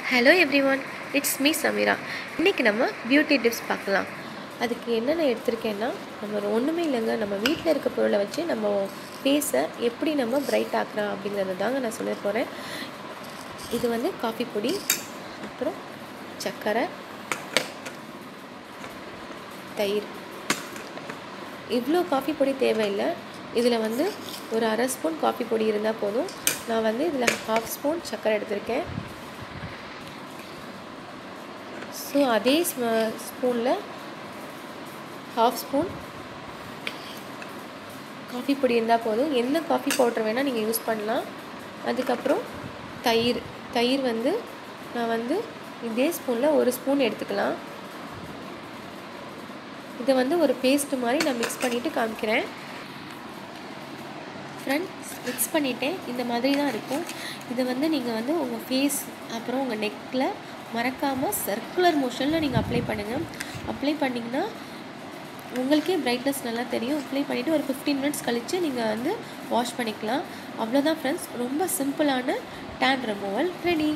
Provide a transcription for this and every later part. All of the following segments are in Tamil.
hello everyone it's me Sameera இன்றைக்கி நம்ம பியூட்டி டிப்ஸ் பார்க்கலாம் அதுக்கு என்னென்ன எடுத்திருக்கேன்னா நம்ம ஒன்றுமே இல்லைங்க நம்ம வீட்டில் இருக்க பொருளை வச்சு நம்ம ஃபேஸை எப்படி நம்ம பிரைட் ஆக்கலாம் அப்படிங்கிறது தாங்க நான் சொல்ல போகிறேன் இது வந்து காஃபி பொடி அப்புறம் சர்க்கரை தயிர் இவ்வளோ காஃபி பொடி தேவையில்லை இதில் வந்து ஒரு அரை ஸ்பூன் காஃபி பொடி இருந்தால் போதும் நான் வந்து இதில் ஹாஃப் ஸ்பூன் சர்க்கரை எடுத்திருக்கேன் ஸோ அதே ஸ்பூனில் ஹாஃப் ஸ்பூன் காஃபி பொடி இருந்தால் போதும் எந்த காஃபி பவுடர் வேணால் நீங்கள் யூஸ் பண்ணலாம் அதுக்கப்புறம் தயிர் தயிர் வந்து நான் வந்து இதே ஸ்பூனில் ஒரு ஸ்பூன் எடுத்துக்கலாம் இதை வந்து ஒரு பேஸ்ட் மாதிரி நான் மிக்ஸ் பண்ணிவிட்டு காமிக்கிறேன் ஃப்ரெண்ட்ஸ் மிக்ஸ் பண்ணிவிட்டேன் இந்த மாதிரி தான் இருக்கும் இதை வந்து நீங்கள் வந்து உங்கள் ஃபேஸ் அப்புறம் உங்கள் நெக்கில் மறக்காமல் சர்க்குலர் மோஷனில் நீங்கள் அப்ளை பண்ணுங்கள் அப்ளை பண்ணிங்கன்னா உங்களுக்கே பிரைட்னஸ் நல்லா தெரியும் அப்ளை பண்ணிவிட்டு ஒரு ஃபிஃப்டீன் மினிட்ஸ் கழித்து நீங்கள் வந்து வாஷ் பண்ணிக்கலாம் அவ்வளோதான் ஃப்ரெண்ட்ஸ் ரொம்ப சிம்பிளான tan removal ready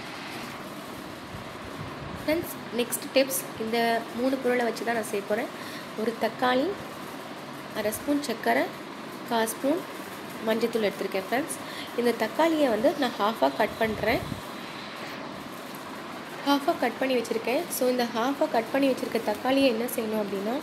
friends next tips இந்த மூணு பொருளை வச்சு தான் நான் செய்ய போகிறேன் ஒரு தக்காளி அரை ஸ்பூன் சர்க்கரை கால் ஸ்பூன் மஞ்சத்தூள் எடுத்திருக்கேன் ஃப்ரெண்ட்ஸ் இந்த தக்காளியை வந்து நான் ஹாஃபாக கட் பண்ணுறேன் ஹாஃபாக கட் பண்ணி வச்சுருக்கேன் ஸோ இந்த ஹாஃபாக கட் பண்ணி வச்சுருக்க தக்காளியை என்ன செய்யணும் அப்படின்னா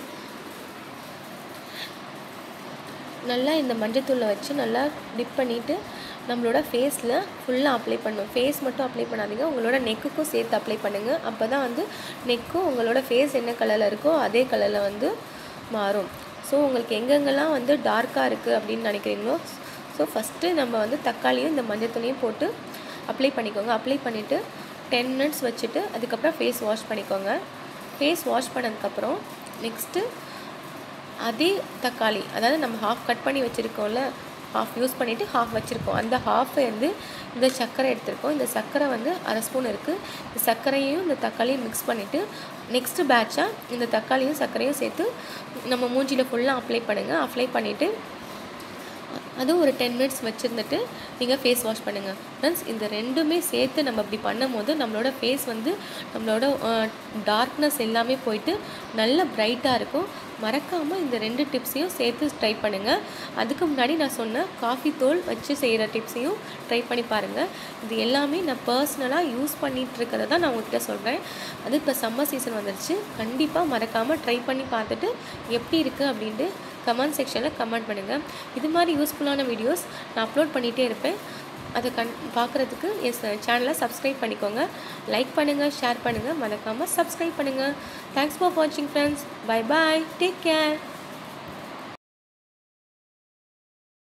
நல்லா இந்த மஞ்சத்தூளை வச்சு நல்லா டிப் பண்ணிவிட்டு நம்மளோட ஃபேஸில் ஃபுல்லாக அப்ளை பண்ணணும் ஃபேஸ் மட்டும் அப்ளை பண்ணாதீங்க உங்களோட நெக்குக்கும் சேர்த்து அப்ளை பண்ணுங்கள் அப்போ தான் வந்து நெக்கும் உங்களோட ஃபேஸ் என்ன கலரில் இருக்கோ அதே கலரில் வந்து மாறும் ஸோ உங்களுக்கு எங்கெங்கெல்லாம் வந்து டார்க்காக இருக்குது அப்படின்னு நினைக்கிறீங்களோ ஸோ ஃபஸ்ட்டு நம்ம வந்து தக்காளியும் இந்த மஞ்சத்தூளையும் போட்டு அப்ளை பண்ணிக்கோங்க அப்ளை பண்ணிவிட்டு டென் மினிட்ஸ் வச்சுட்டு அதுக்கப்புறம் ஃபேஸ் வாஷ் பண்ணிக்கோங்க ஃபேஸ் வாஷ் பண்ணதுக்கப்புறம் நெக்ஸ்ட்டு அதே தக்காளி அதாவது நம்ம ஹாஃப் கட் பண்ணி வச்சுருக்கோம்ல ஹாஃப் யூஸ் பண்ணிவிட்டு ஹாஃப் வச்சுருக்கோம் அந்த ஹாஃபை வந்து இந்த சர்க்கரை எடுத்திருக்கோம் இந்த சர்க்கரை வந்து அரை ஸ்பூன் இருக்குது இந்த சர்க்கரையும் இந்த தக்காளியும் மிக்ஸ் பண்ணிவிட்டு நெக்ஸ்ட்டு பேட்சாக இந்த தக்காளியும் சர்க்கரையும் சேர்த்து நம்ம மூஞ்சியில் ஃபுல்லாக அப்ளை பண்ணுங்கள் அப்ளை பண்ணிவிட்டு அதுவும் ஒரு டென் மினிட்ஸ் வச்சுருந்துட்டு நீங்கள் ஃபேஸ் வாஷ் பண்ணுங்கள் ஃப்ரெண்ட்ஸ் இந்த ரெண்டுமே சேர்த்து நம்ம இப்படி பண்ணும் போது நம்மளோட ஃபேஸ் வந்து நம்மளோட டார்க்னஸ் எல்லாமே போயிட்டு நல்ல ப்ரைட்டாக இருக்கும் மறக்காமல் இந்த ரெண்டு டிப்ஸையும் சேர்த்து ட்ரை பண்ணுங்கள் அதுக்கு முன்னாடி நான் சொன்ன காஃபி தோல் வச்சு செய்கிற டிப்ஸையும் ட்ரை பண்ணி பாருங்கள் இது எல்லாமே நான் பர்சனலாக யூஸ் பண்ணிகிட்டு இருக்கிறத தான் நான் உங்கள்கிட்ட சொல்கிறேன் அது இப்போ சம்மர் சீசன் வந்துருச்சு கண்டிப்பாக மறக்காமல் ட்ரை பண்ணி பார்த்துட்டு எப்படி இருக்குது அப்படின்ட்டு கமெண்ட் செக்ஷனில் கமெண்ட் பண்ணுங்கள் இது மாதிரி யூஸ்ஃபுல்லான வீடியோஸ் நான் அப்லோட் பண்ணிகிட்டே இருப்பேன் அதை கண் பார்க்குறதுக்கு என் சேனலை சப்ஸ்கிரைப் பண்ணிக்கோங்க லைக் பண்ணுங்கள் ஷேர் பண்ணுங்கள் மறக்காமல் சப்ஸ்கிரைப் பண்ணுங்கள் தேங்க்ஸ் ஃபார் வாட்சிங் friends bye bye take care